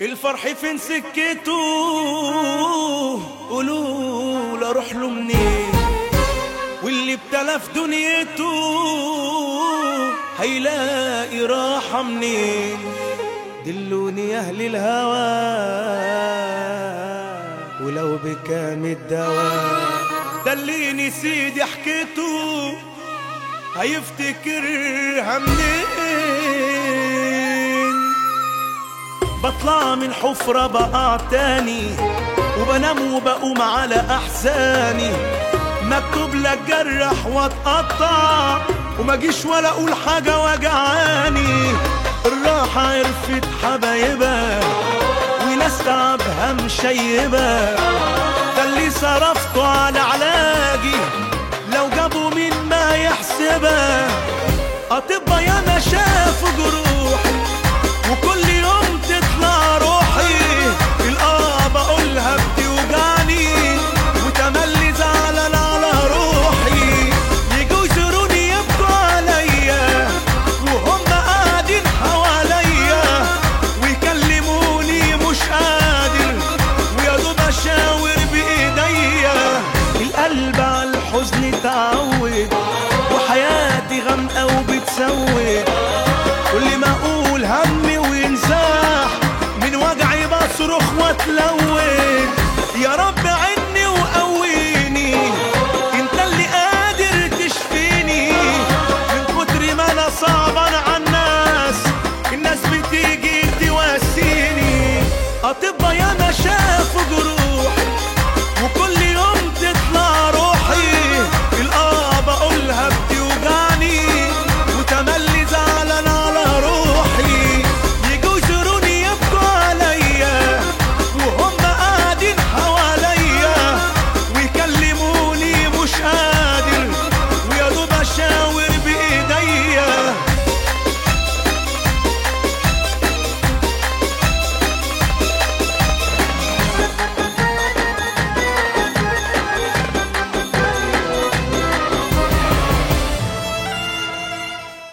الفرح فين سكته قولوا له اروح له منين واللي ابتلى في دنيته هيلاقي راحة منين دلوني يا اهل الهوى ولو بكام الدواء دليني سيدي حكيته هيفتكرها منين بطلع من حفرة بقع تاني وبنام وبقوم على أحزاني مكتوب لك جرح واتقطع وما جيش ولا اقول حاجة وجعاني الراحة عرفت حبايبها وناس تعبها مشيبة ده اللي صرفته على علاجي لو جابوا مين ما يحسبها أطباء ياما شافوا جروحي وكل يوم تطلع روحي الآه بقولها بتوجعني وتملي زعلان على روحي يجوا يزوروني يبكوا عليا وهم قاعدين حواليا ويكلموني مش قادر ويا دوب اشاور بايديا القلب على الحزن تعود وحياتي غامقه وبتسود